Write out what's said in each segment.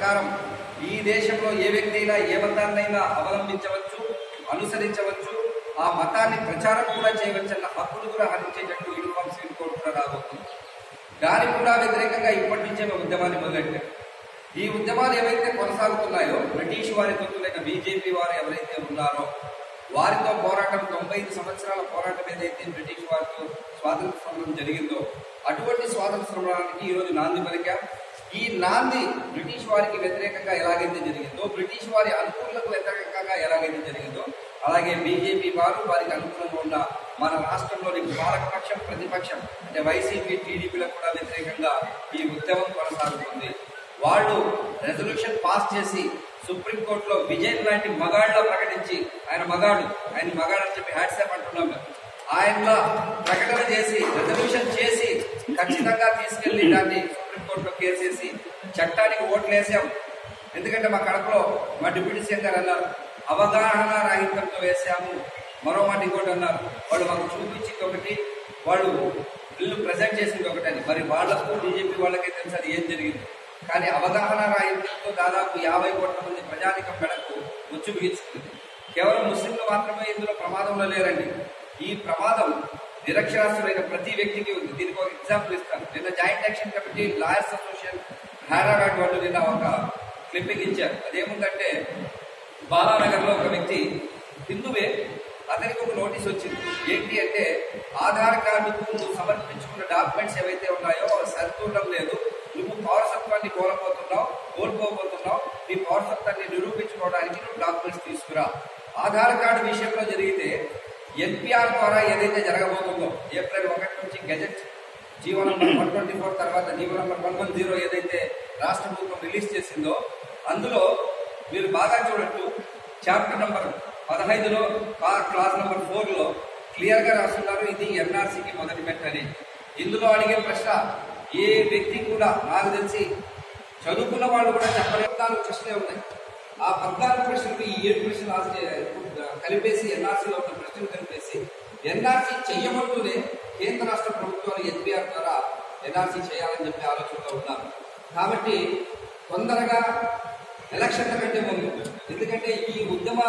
ప్రకారం ఈ దేశంలో ఏ వ్యక్తి అయినా ఏ మతాన్నైనా అవలంబించవచ్చు అనుసరించవచ్చు ఆ మతాన్ని ప్రచారం కూడా చేయవచ్చన్న హక్కును కూడా హరించేటట్టు యూనిఫామ్ సివిల్ కోడ్ కూడా రాబోతుంది దానికి కూడా వ్యతిరేకంగా ఇప్పటి నుంచే మేము ఉద్యమాన్ని మొదలెట్టాం ఈ ఉద్యమాలు ఏవైతే కొనసాగుతున్నాయో బ్రిటిష్ వారి తొత్తులైన బీజేపీ వారు ఎవరైతే ఉన్నారో వారితో పోరాటం తొంభై ఐదు సంవత్సరాల పోరాటం ఏదైతే బ్రిటిష్ వారితో స్వాతంత్ర సమరం జరిగిందో అటువంటి స్వాతంత్ర సమరానికి ఈరోజు నాంది పలికాం ఈ నాంది బ్రిటిష్ వారికి వ్యతిరేకంగా ఎలాగైతే జరిగిందో బ్రిటిష్ వారి అనుకూలకు వ్యతిరేకంగా ఎలాగైతే జరిగిందో అలాగే బీజేపీ వారు వారికి అనుకూలంగా ఉన్న మన రాష్ట్రంలోని పాలకపక్షం ప్రతిపక్షం అంటే వైసీపీ టీడీపీలకు కూడా వ్యతిరేకంగా ఈ ఉద్యమం కొనసాగుతుంది వాళ్ళు రెజల్యూషన్ పాస్ చేసి సుప్రీంకోర్టులో విజయ్ లాంటి మగాళ్ళ ప్రకటించి ఆయన మగాడు ఆయన మగాడు అని చెప్పి హ్యాట్సాప్ అంటున్నాం మేము ఆయన ప్రకటన చేసి రెజల్యూషన్ చేసి ఖచ్చితంగా తీసుకెళ్లి దాన్ని సుప్రీంకోర్టులో కేసేసి చట్టానికి ఓట్లు వేసాం ఎందుకంటే మా కడపలో మా డిప్యూటీ సీఎం గారు అన్నారు అవగాహన రాహిత్యంతో వేసాము మరో మాట ఇంకోటి అన్నారు వాళ్ళు మాకు చూపించింది ఒకటి వాళ్ళు బిల్లు ప్రజెంట్ చేసింది ఒకటని మరి వాళ్లకు బీజేపీ వాళ్ళకే తెలుసు అది ఏం జరిగింది కానీ అవగాహన రాహిత్యంతో దాదాపు యాభై కోట్ల మంది ప్రజానికం మెడకు వచ్చి బిగించుకుంది కేవలం ముస్లింలు మాత్రమే ఇందులో ప్రమాదంలో లేరండి ఈ ప్రమాదం నిరక్షరాస్యులైన ప్రతి వ్యక్తికి ఉంది దీనికి ఒక ఎగ్జాంపుల్ ఇస్తాను నిన్న joint action committee lawyers association Hyderabad వాళ్ళు నిన్న ఒక క్లిప్పింగ్ ఇచ్చారు అదేముందంటే బాలానగర్ లో ఒక వ్యక్తి హిందువే అతనికి ఒక నోటీస్ వచ్చింది ఏంటి అంటే ఆధార్ కార్డుకు నువ్వు సమర్పించుకున్న డాక్యుమెంట్స్ ఏవైతే ఉన్నాయో అవి సరిచూడడం లేదు నువ్వు పౌరసత్వాన్ని కోల్పోతున్నావు కోల్పోబోతున్నావు నీ పౌరసత్వాన్ని నిరూపించుకోవడానికి నువ్వు డాక్యుమెంట్స్ తీసుకురా ఆధార్ కార్డు విషయంలో జరిగితే ఎన్పిఆర్ ద్వారా ఏదైతే జరగబోతుందో ఏప్రిల్ ఒకటి నుంచి gazette GO number one twenty four తర్వాత GO number one one zero ఏదైతే రాష్ట్ర ప్రభుత్వం రిలీజ్ చేసిందో అందులో మీరు బాగా చూడొచ్చు చాప్టర్ నంబర్ పదహైదులో క్లాస్ నంబర్ ఫోర్ లో క్లియర్ గా రాస్తున్నారు ఇది ఎన్ఆర్సీకి మొదటి మెట్టని ఇందులో అడిగే ప్రశ్న ఏ వ్యక్తి కూడా నాకు తెలిసి చదువుకున్న వాళ్ళు కూడా చెప్పలేదు పద్నాలుగు ప్రశ్నలే ఉన్నాయి ఆ పద్నాలుగు ప్రశ్నలకు ఈ ఏడు ప్రశ్నలు ఆశ- కలిపేసి ఎన్ఆర్సీలో ఉన్న ప్రశ్నలు కలిపేసి ఎన్ఆర్సీ చెయ్యమంటూనే కేంద్ర రాష్ట్ర ప్రభుత్వాలు ఎన్పిఆర్ ద్వారా ఎన్ఆర్సీ చేయాలని చెప్పి ఆలోచనలో ఉన్నారు కాబట్టి తొందరగా ఎలక్షన్ల కంటే ముందు ఎందుకంటే ఈ ఉద్యమ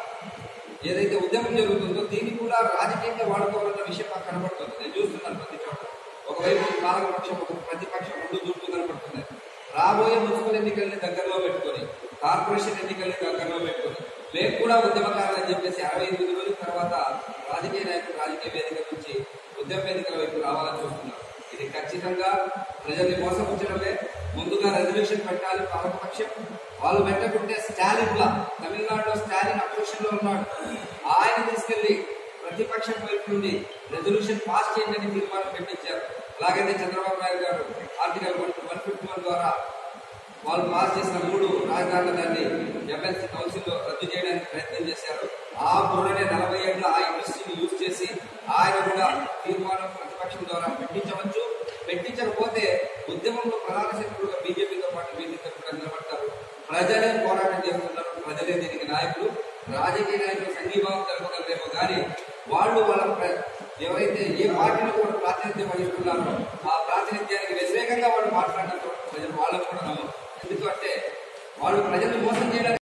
ఏదైతే ఉద్యమం జరుగుతుందో దీన్ని కూడా రాజకీయంగా వాడుకోవాలన్న విషయం నాకు కనబడుతుంది నేను చూస్తున్నాను ప్రతి చోట ఒకవైపు పాలకపక్షం ఒక ప్రతిపక్షం రెండు దుర్లు కనబడుతున్నాయి రాబోయే మున్సిపల్ ఎన్నికల్ని దగ్గరలో పెట్టుకొని కార్పొరేషన్ ఎన్నికల్ని దగ్గరలో పెట్టుకొని మేము కూడా ఉద్యమకారులు అని చెప్పేసి అరవై ఎనిమిది రోజుల తర్వాత రాజకీయ నాయకులు రాజకీయ వేదిక నుంచి ఉద్యమ వేదికల వైపు రావాలని చూస్తున్నారు ఇది ఖచ్చితంగా ప్రజల్ని మోసపుచ్చడమే ముందుగా రెజల్యూషన్ పెట్టాలి పాలకపక్షం వాళ్ళు పెట్టకుంటే స్టాలిన్ లా తమిళనాడులో స్టాలిన్ అపోజిషన్ లో ఉన్నాడు ఆయన తీసుకెళ్లి ప్రతిపక్షం వైపు నుండి రెజల్యూషన్ పాస్ చేయండి అని తీర్మానం పెట్టించారు అలాగైతే చంద్రబాబు నాయుడు గారు ఆర్టికల్ వన్ ఫిఫ్టీ వన్ ద్వారా వాళ్ళు పాస్ చేసిన మూడు రాజధానుల దాన్ని ఎమ్మెల్సీ కౌన్సిల్ లో రద్దు చేయడానికి ప్రయత్నం చేశారు ఆ బుర్రనే నలభై ఏళ్ళ ఆ ఇండస్ట్రీని యూజ్ చేసి ఆయన కూడా తీర్మానం ప్రతిపక్షం ద్వారా పెట్టించవచ్చు పెట్టించకపోతే ఉద్యమంలో ప్రధాన శక్తులుగా బీజేపీతో పాటు బీజేపీ కూడా నిలబడతారు ప్రజలే పోరాటం చేస్తున్నారు ప్రజలే దీనికి నాయకులు రాజకీయ నాయకులు సంఘీభావం జరపగలరేమో కానీ వాళ్ళు వాళ్ళ ప్ర- ఎవరైతే ఏ పార్టీలకు వాళ్ళు ప్రాతినిధ్యం వహిస్తున్నారో ఆ ప్రాతినిధ్యానికి వ్యతిరేకంగా వాళ్ళు మాట్లాడినంత ప్రజలు వాళ్ళకు కూడా నమ్మరు ఎందుకంటే వాళ్ళు ప్రజల్ని మోసం చేయడానికి